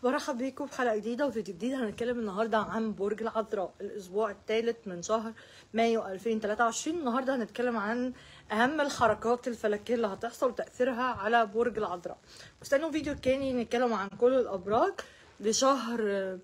برحب بيكم في حلقه جديده وفيديو جديد هنتكلم النهارده عن برج العذراء الاسبوع الثالث من شهر مايو 2023 النهارده هنتكلم عن اهم الحركات الفلكيه اللي هتحصل وتاثيرها على برج العذراء واستنوا فيديو تاني نتكلم عن كل الابراج لشهر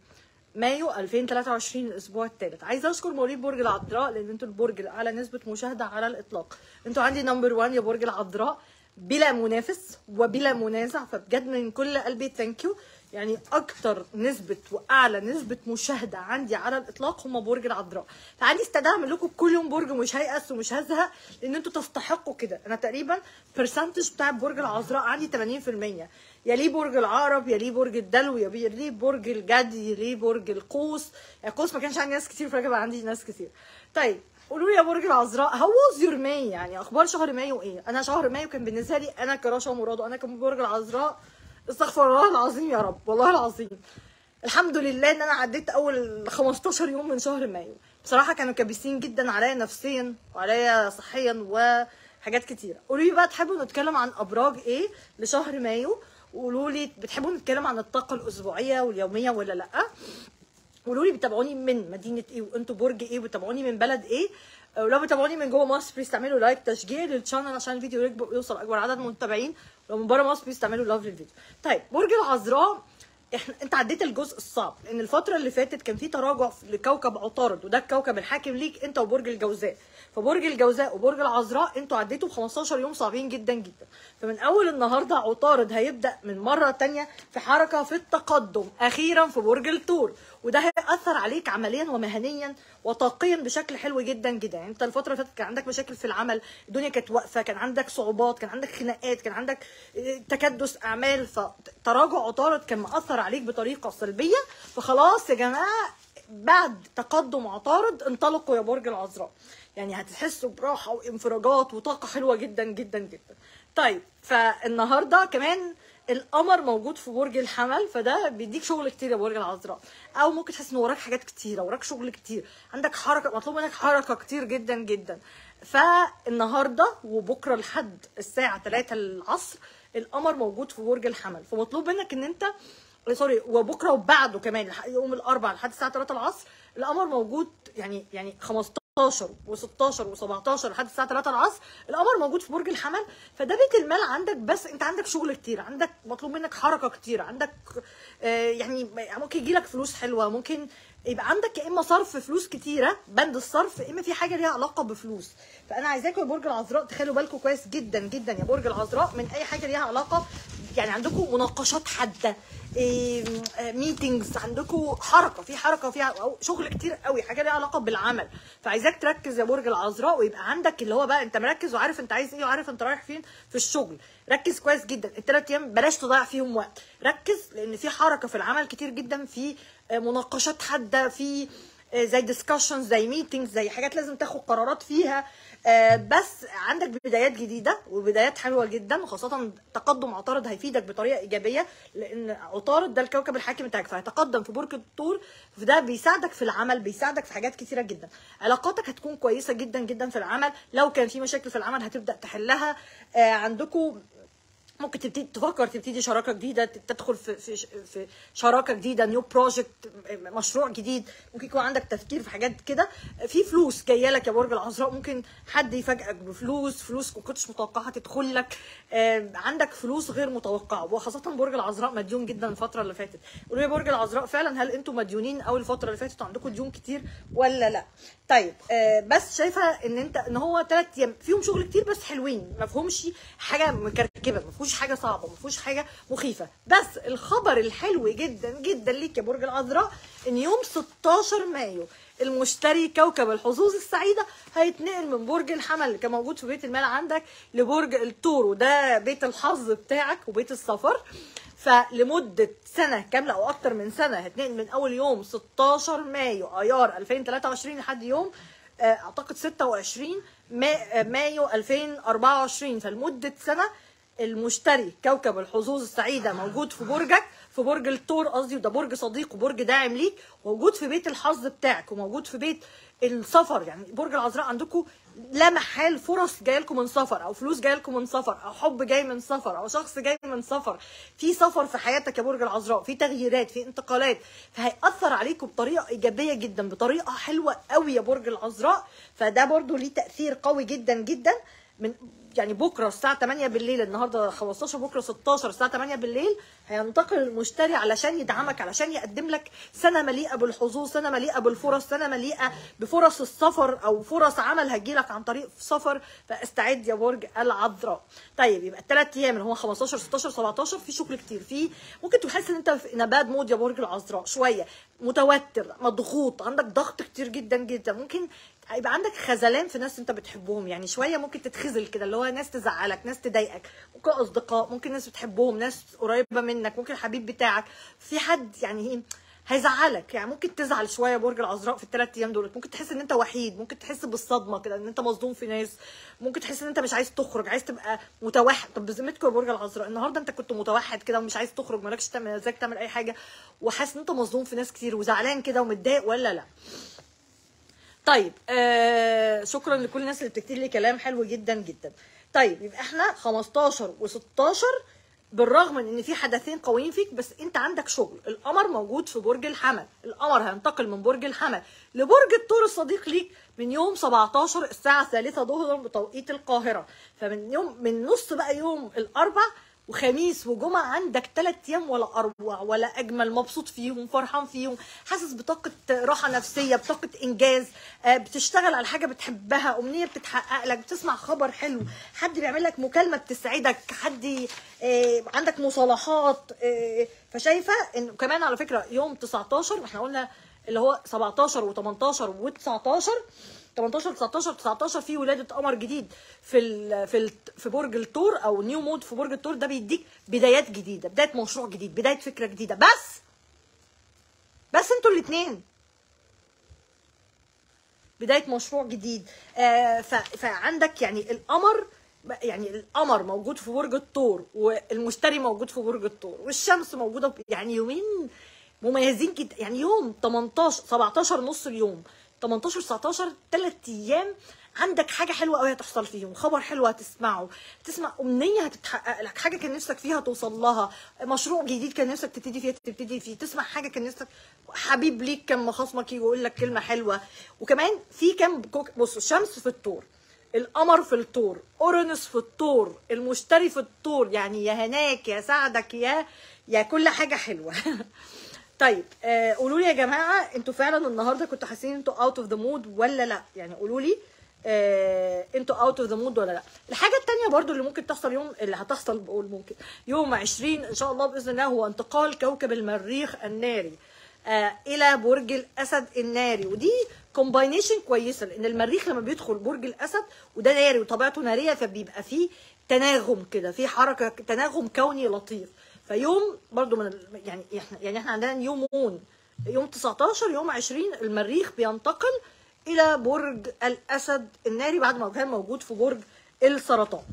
مايو 2023 الاسبوع الثالث عايزه اشكر مواليد برج العذراء لان انتوا البرج الاعلى نسبه مشاهده على الاطلاق انتوا عندي نمبر 1 يا برج العذراء بلا منافس وبلا منازع فبجد من كل قلبي ثانك يو يعني اكتر نسبه واعلى نسبه مشاهده عندي على الاطلاق هم برج العذراء فعندي استعداد اعمل لكم كل يوم برج مش هيأس ومش هزهق لان انتوا تستحقوا كده انا تقريبا برسنتج بتاع برج العذراء عندي 80% يليه برج العقرب يليه برج الدلو يليه برج الجدي يليه برج القوس يعني القوس ما كانش عندي ناس كتير فجاه بقى عندي ناس كتير طيب قولوا لي يا برج العذراء هاو واز يور ماي يعني اخبار شهر مايو ايه انا شهر مايو كان بالنسبه لي انا كرشا مراد وانا كبرج العذراء استغفر الله العظيم يا رب والله العظيم الحمد لله ان انا عديت اول 15 يوم من شهر مايو بصراحه كانوا كابسين جدا عليا نفسيا وعليا صحيا وحاجات كتيره قولوا لي بقى تحبوا نتكلم عن ابراج ايه لشهر مايو قولوا لي بتحبوا نتكلم عن الطاقه الاسبوعيه واليوميه ولا لا قولوا لي بتابعوني من مدينه ايه وانتوا برج ايه وبتابعوني من بلد ايه ولو بتابعوني من جوه مصر بليز تعملوا لايك تشجيع للشانل عشان الفيديو يكبر يوصل اكبر عدد من المتابعين ولو من بره مصر بليز تعملوا لاف للفيديو طيب برج العذراء احنا انت عديت الجزء الصعب لان الفتره اللي فاتت كان في تراجع لكوكب عطارد وده الكوكب الحاكم ليك انت وبرج الجوزاء فبرج الجوزاء وبرج العذراء انتوا عديتوا ب 15 يوم صعبين جدا جدا فمن اول النهارده عطارد هيبدا من مره تانية في حركه في التقدم اخيرا في برج الثور وده هيأثر عليك عمليا ومهنيا وطاقيا بشكل حلو جدا جدا يعني انت الفتره اللي فاتت كان عندك مشاكل في العمل الدنيا كانت واقفه كان عندك صعوبات كان عندك خناقات كان عندك تكدس اعمال فتراجع عطارد كان مأثر عليك بطريقه سلبيه فخلاص يا جماعه بعد تقدم عطارد انطلقوا يا برج العذراء يعني هتحسوا براحه وانفراجات وطاقه حلوه جدا جدا جدا طيب فالنهارده كمان القمر موجود في برج الحمل فده بيديك شغل كتير يا برج العذراء او ممكن تحس ان وراك حاجات كتيره وراك شغل كتير عندك حركه مطلوب منك حركه كتير جدا جدا فالنهارده وبكره لحد الساعه 3 العصر القمر موجود في برج الحمل فمطلوب منك ان انت سوري وبكره وبعده كمان يوم الاربعاء لحد الساعه 3 العصر القمر موجود يعني يعني 15 16 و16 و17 لحد الساعه 3 العصر القمر موجود في برج الحمل فده بيت المال عندك بس انت عندك شغل كتير عندك مطلوب منك حركه كتير عندك آه يعني ممكن يجي لك فلوس حلوه ممكن يبقى عندك يا اما صرف فلوس كتيره بند الصرف يا اما في حاجه ليها علاقه بفلوس فانا عايزاكم يا برج العذراء تخلوا بالكم كويس جدا جدا يا برج العذراء من اي حاجه ليها علاقه يعني عندكم مناقشات حاده ميتينجز عندكم حركه في حركه فيها أو شغل كتير قوي حاجه ليها علاقه بالعمل فعايزاك تركز يا برج العذراء ويبقى عندك اللي هو بقى انت مركز وعارف انت عايز ايه وعارف انت رايح فين في الشغل ركز كويس جدا الثلاث ايام بلاش تضيع فيهم وقت ركز لان في حركه في العمل كتير جدا في مناقشات حاده في زي ديسكشنز زي ميتينجز زي حاجات لازم تاخد قرارات فيها بس عندك بدايات جديده وبدايات حلوه جدا وخاصه تقدم عطارد هيفيدك بطريقه ايجابيه لان عطارد ده الكوكب الحاكم بتاعك فهيتقدم في برج الثور فده بيساعدك في العمل بيساعدك في حاجات كتيره جدا علاقاتك هتكون كويسه جدا جدا في العمل لو كان في مشاكل في العمل هتبدا تحلها عندكم ممكن تبتدي تفكر تبتدي شراكه جديده تدخل في في في شراكه جديده نيو بروجكت مشروع جديد ممكن يكون عندك تفكير في حاجات كده في فلوس جايه لك يا برج العذراء ممكن حد يفاجئك بفلوس فلوس ما كنتش متوقعها تدخل لك عندك فلوس غير متوقعه وخاصه برج العذراء مديون جدا الفتره اللي فاتت قولوا يا برج العذراء فعلا هل انتم مديونين اول الفتره اللي فاتت وعندكم ديون كتير ولا لا طيب بس شايفه ان انت ان هو ثلاث ايام فيهم شغل كتير بس حلوين ما فيهمش حاجه مكركبه ما فيهوش حاجه صعبه ما فيهوش حاجه مخيفه بس الخبر الحلو جدا جدا ليك يا برج العذراء ان يوم 16 مايو المشتري كوكب الحظوظ السعيده هيتنقل من برج الحمل اللي كان موجود في بيت المال عندك لبرج الثور وده بيت الحظ بتاعك وبيت السفر فلمده سنه كامله او اكتر من سنه هتنقل من اول يوم 16 مايو ايار 2023 لحد يوم اعتقد 26 مايو 2024 فلمده سنه المشتري كوكب الحظوظ السعيده موجود في برجك في برج الثور قصدي وده برج صديق وبرج داعم ليك موجود في بيت الحظ بتاعك وموجود في بيت السفر يعني برج العذراء عندكم لا محال فرص جايه لكم من سفر او فلوس جايه لكم من سفر او حب جاي من سفر او شخص جاي من سفر في سفر في حياتك يا برج العذراء في تغييرات في انتقالات فهيأثر عليكم بطريقه ايجابيه جدا بطريقه حلوه قوي يا برج العذراء فده برضو ليه تأثير قوي جدا جدا من يعني بكره الساعه 8 بالليل النهارده 15 بكره 16 الساعه 8 بالليل هينتقل المشتري علشان يدعمك علشان يقدم لك سنه مليئه بالحظوظ سنه مليئه بالفرص سنه مليئه بفرص السفر او فرص عمل هتجيلك عن طريق سفر فاستعد يا برج العذراء طيب يبقى الثلاث ايام اللي هو 15 16 17 في شغل كتير في ممكن تحس ان انت في نبات مود يا برج العذراء شويه متوتر مضغوط عندك ضغط كتير جدا جدا ممكن هيبقى عندك خذلان في ناس انت بتحبهم يعني شويه ممكن تتخذل كده اللي هو ناس تزعلك ناس تضايقك ممكن اصدقاء ممكن ناس بتحبهم ناس قريبه منك ممكن الحبيب بتاعك في حد يعني ايه هيزعلك يعني ممكن تزعل شويه برج العذراء في الثلاث ايام دول ممكن تحس ان انت وحيد ممكن تحس بالصدمه كده ان انت مصدوم في ناس ممكن تحس ان انت مش عايز تخرج عايز تبقى متوحد طب بذمتكم يا برج العذراء النهارده انت كنت متوحد كده ومش عايز تخرج مالكش تعمل مزاج تعمل اي حاجه وحاسس ان انت مصدوم في ناس كتير وزعلان كده ومتضايق ولا لا طيب آه شكرا لكل الناس اللي بتكتب لي كلام حلو جدا جدا طيب يبقى احنا 15 و16 بالرغم من ان في حدثين قويين فيك بس انت عندك شغل القمر موجود في برج الحمل القمر هينتقل من برج الحمل لبرج الثور الصديق ليك من يوم 17 الساعه الثالثة ظهرا بتوقيت القاهره فمن يوم من نص بقى يوم الاربع وخميس وجمعة عندك ثلاث أيام ولا أروع ولا أجمل مبسوط فيهم فرحان فيهم حاسس بطاقة راحة نفسية بطاقة إنجاز آه، بتشتغل على حاجة بتحبها أمنية بتتحقق لك بتسمع خبر حلو حد بيعمل لك مكالمة بتسعدك حد آه، عندك مصالحات آه، فشايفة إن كمان على فكرة يوم 19 احنا قلنا اللي هو 17 و18 و19 18 19 19 في ولاده قمر جديد في ال في ال في برج الثور او نيو مود في برج الثور ده بيديك بدايات جديده بدايه مشروع جديد بدايه فكره جديده بس بس انتوا الاثنين بدايه مشروع جديد آه فعندك يعني القمر يعني القمر موجود في برج الثور والمشتري موجود في برج الثور والشمس موجوده يعني يومين مميزين جدا يعني يوم 18 17 نص اليوم 18 19 3 ايام عندك حاجه حلوه قوي هتحصل فيهم خبر حلو هتسمعه تسمع امنيه هتتحقق لك حاجه كان نفسك فيها توصل لها مشروع جديد كان نفسك تبتدي فيه تبتدي فيه تسمع حاجه كان نفسك حبيب ليك كان مخاصمك يقول لك كلمه حلوه وكمان في كام بص الشمس في الطور القمر في الطور اورانوس في الطور المشتري في الطور يعني يا هناك يا سعدك يا يا كل حاجه حلوه طيب آه قولوا لي يا جماعه انتوا فعلا النهارده كنتوا حاسين انتوا اوت اوف ذا مود ولا لا يعني قولوا لي آه انتوا اوت اوف ذا مود ولا لا الحاجه الثانيه برضو اللي ممكن تحصل يوم اللي هتحصل بقول ممكن يوم 20 ان شاء الله باذن الله هو انتقال كوكب المريخ الناري آه الى برج الاسد الناري ودي كومباينيشن كويسه لان المريخ لما بيدخل برج الاسد وده ناري وطبيعته ناريه فبيبقى فيه تناغم كده في حركه تناغم كوني لطيف فيوم برضو من يعني احنا يعني احنا عندنا نيو مون يوم 19 يوم 20 المريخ بينتقل الى برج الاسد الناري بعد ما كان موجود في برج السرطان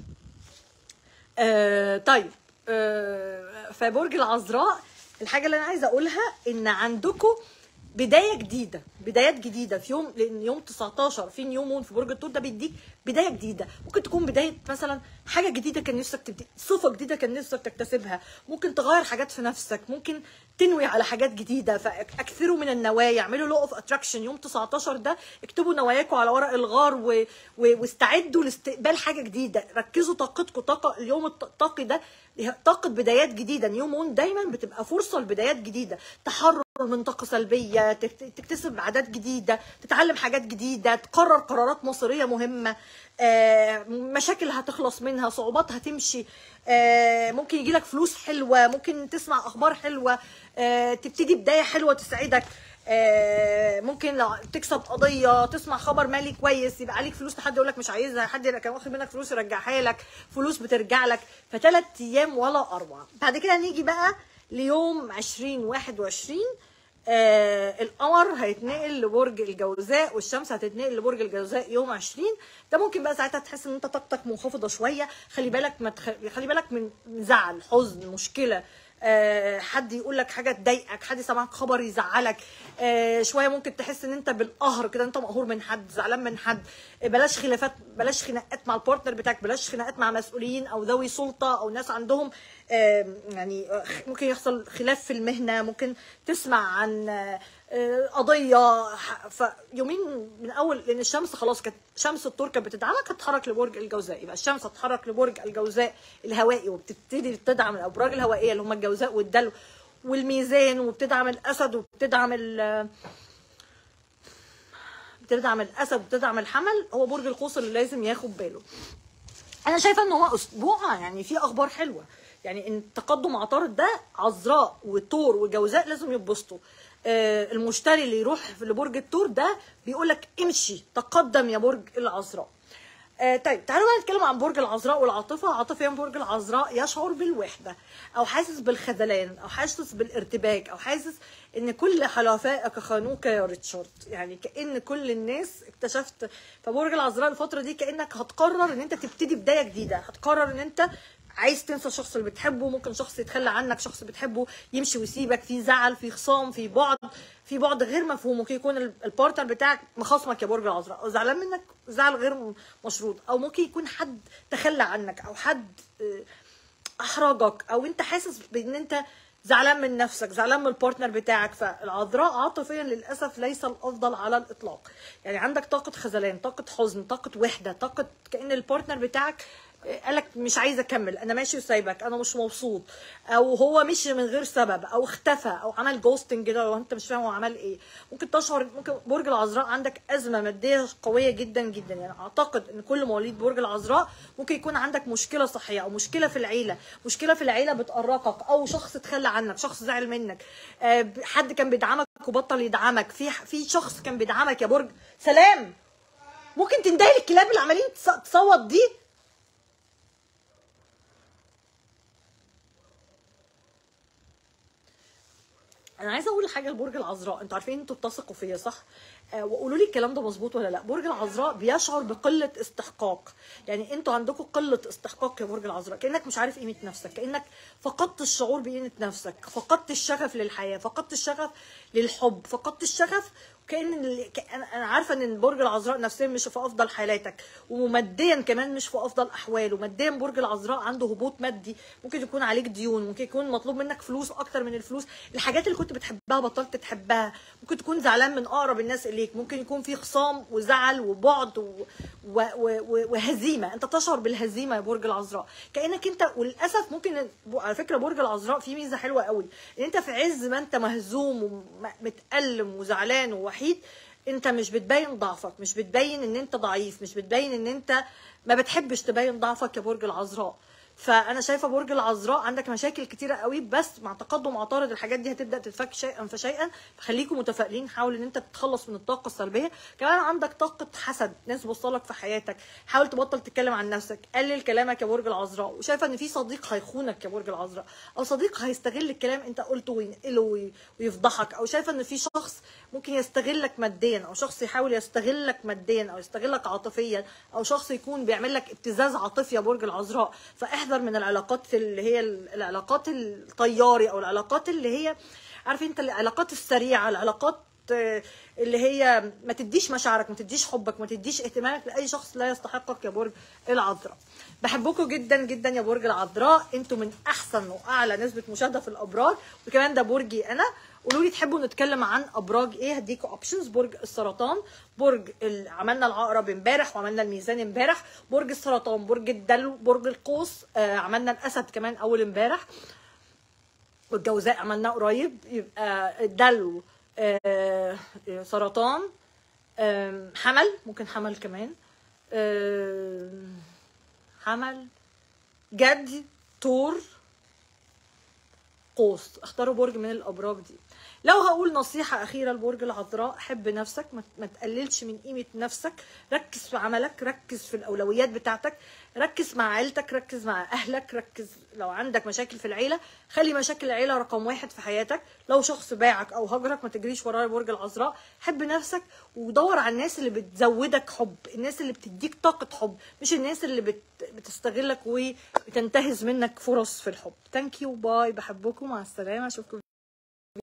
آه طيب آه فبرج العذراء الحاجه اللي انا عايزه اقولها ان عندكم بدايه جديده بدايات جديده في يوم لان يوم 19 في نيو مون في برج الثور ده بيديك بدايه جديده ممكن تكون بدايه مثلا حاجه جديده كان نفسك تبدي صفه جديده كان نفسك تكتسبها ممكن تغير حاجات في نفسك ممكن تنوي على حاجات جديده فاكثروا من النوايا اعملوا لو اوف اتراكشن يوم 19 ده اكتبوا نواياكم على ورق الغار و... و... واستعدوا لاستقبال حاجه جديده ركزوا طاقتكم طاقه اليوم الطاقي ده طاقه بدايات جديده نيو مون دايما بتبقى فرصه لبدايات جديده تحرر من طاقه سلبيه تكتسب عادات جديده تتعلم حاجات جديده تقرر قرارات مصيريه مهمه آه، مشاكل هتخلص منها صعوبات هتمشي آه، ممكن يجيلك فلوس حلوه ممكن تسمع اخبار حلوه آه، تبتدي بدايه حلوه تسعدك ممكن لو تكسب قضيه تسمع خبر مالي كويس يبقى عليك فلوس لحد يقول لك مش عايزها حد كان واخد منك فلوس يرجعها لك فلوس بترجع لك فثلاث ايام ولا اروع بعد كده نيجي بقى ليوم 20 21 آه القمر هيتنقل لبرج الجوزاء والشمس هتتنقل لبرج الجوزاء يوم 20 ده ممكن بقى ساعتها تحس ان انت طاقتك منخفضه شويه خلي بالك ما تخ... خلي بالك من زعل حزن مشكله آه، حد يقول لك حاجه تضايقك حد سمعك خبر يزعلك آه، شويه ممكن تحس ان انت بالقهر كده انت مقهور من حد زعلان من حد آه، بلاش خلافات بلاش خناقات مع البارتنر بتاعك بلاش خناقات مع مسؤولين او ذوي سلطه او ناس عندهم آه، يعني آه، ممكن يحصل خلاف في المهنه ممكن تسمع عن آه، آه، قضيه ح- فيومين من اول لان الشمس خلاص كانت شمس الطور كانت بتدعمك هتتحرك لبرج الجوزاء يبقى الشمس هتتحرك لبرج الجوزاء الهوائي وبتبتدي تدعم الابراج الهوائيه اللي هم الجوزاء والدلو والميزان وبتدعم الاسد وبتدعم ال بتدعم الاسد وبتدعم الحمل هو برج القوس اللي لازم ياخد باله انا شايفه ان هو اسبوع يعني فيه اخبار حلوه يعني ان تقدم عطارد ده عذراء والثور والجوزاء لازم يتبسطوا آه، المشتري اللي يروح في لبرج الثور ده بيقول لك امشي تقدم يا برج العذراء آه طيب تعالوا بقى نتكلم عن برج العذراء والعاطفه عاطفيا برج العذراء يشعر بالوحده او حاسس بالخذلان او حاسس بالارتباك او حاسس ان كل حلفائك خانوك يا ريتشارد يعني كان كل الناس اكتشفت فبرج العذراء الفتره دي كانك هتقرر ان انت تبتدي بدايه جديده هتقرر ان انت عايز تنسى الشخص اللي بتحبه ممكن شخص يتخلى عنك شخص بتحبه يمشي ويسيبك في زعل في خصام في بعد في بعد غير مفهوم ممكن يكون ال- البارتنر بتاعك مخاصمك يا برج العذراء او زعلان منك زعل غير م- مشروط او ممكن يكون حد تخلى عنك او حد آه، احرجك او انت حاسس بان انت زعلان من نفسك زعلان من البارتنر بتاعك فالعذراء عاطفيا للاسف ليس الافضل على الاطلاق يعني عندك طاقه خذلان طاقه حزن طاقه وحده طاقه كان البارتنر بتاعك قالك مش عايز اكمل انا ماشي وسايبك انا مش مبسوط او هو مشي من غير سبب او اختفى او عمل جوستنج كده لو انت مش فاهم هو عمل ايه ممكن تشعر ممكن برج العذراء عندك ازمه ماديه قويه جدا جدا يعني اعتقد ان كل مواليد برج العذراء ممكن يكون عندك مشكله صحيه او مشكله في العيله مشكله في العيله بتقرقك او شخص اتخلى عنك شخص زعل منك آه، حد كان بيدعمك وبطل يدعمك في في شخص كان بيدعمك يا برج سلام ممكن تندهي الكلاب اللي عمالين تص- تصوت دي انا عايزه اقول حاجه لبرج العذراء انتوا عارفين انتوا بتثقوا فيا صح آه وقولوا لي الكلام ده مظبوط ولا لا برج العذراء بيشعر بقله استحقاق يعني انتوا عندكم قله استحقاق يا برج العذراء كانك مش عارف قيمه نفسك كانك فقدت الشعور بقيمه نفسك فقدت الشغف للحياه فقدت الشغف للحب فقدت الشغف كان ال- ك- انا أنا عارفه ان برج العذراء نفسيا مش في افضل حالاتك وماديا كمان مش في افضل احواله ماديا برج العذراء عنده هبوط مادي ممكن يكون عليك ديون ممكن يكون مطلوب منك فلوس اكتر من الفلوس الحاجات اللي كنت بتحبها بطلت تحبها ممكن تكون زعلان من اقرب الناس اليك ممكن يكون في خصام وزعل وبعد و... و... و... و... وهزيمه انت تشعر بالهزيمه يا برج العذراء كانك انت وللاسف ممكن على فكره برج العذراء فيه ميزه حلوه قوي ان انت في عز ما انت مهزوم ومتالم وزعلان ووحيد انت مش بتبين ضعفك مش بتبين ان انت ضعيف مش بتبين ان انت ما بتحبش تبين ضعفك يا برج العذراء فانا شايفه برج العذراء عندك مشاكل كتيره قوي بس مع تقدم عطارد الحاجات دي هتبدا تتفك شيئا فشيئا فخليكم متفائلين حاول ان انت تتخلص من الطاقه السلبيه كمان عندك طاقه حسد ناس بوصلك في حياتك حاول تبطل تتكلم عن نفسك قلل كلامك يا برج العذراء وشايفه ان في صديق هيخونك يا برج العذراء او صديق هيستغل الكلام انت قلته وينقله وي- ويفضحك او شايفه ان في شخص ممكن يستغلك ماديا او شخص يحاول يستغلك ماديا او يستغلك عاطفيا او شخص يكون بيعمل لك ابتزاز عاطفي يا برج العذراء فاحذر من العلاقات اللي هي العلاقات الطياري او العلاقات اللي هي عارف انت العلاقات السريعه العلاقات آه، اللي هي ما تديش مشاعرك ما تديش حبك ما تديش اهتمامك لاي شخص لا يستحقك يا برج العذراء بحبكم جدا جدا يا برج العذراء انتوا من احسن واعلى نسبه مشاهده في الابراج وكمان ده برجي انا قولوا لي تحبوا نتكلم عن ابراج ايه هديكوا اوبشنز برج السرطان برج ال... عملنا العقرب امبارح وعملنا الميزان امبارح برج السرطان برج الدلو برج القوس آه عملنا الاسد كمان اول امبارح والجوزاء عملناه قريب يبقى الدلو آه، سرطان آم، حمل ممكن حمل كمان آم، حمل جدي طور قوس اختاروا برج من الابراج دي لو هقول نصيحة أخيرة لبرج العذراء حب نفسك ما- ما تقللش من قيمة نفسك ركز في عملك ركز في الأولويات بتاعتك ركز مع عيلتك ركز مع أهلك ركز لو عندك مشاكل في العيلة خلي مشاكل العيلة رقم واحد في حياتك لو شخص باعك أو هجرك ما تجريش وراه برج العذراء حب نفسك ودور على الناس اللي بتزودك حب الناس اللي بتديك طاقة حب مش الناس اللي بت... بتستغلك وبتنتهز منك فرص في الحب ثانك يو باي بحبكم مع السلامة اشوفكم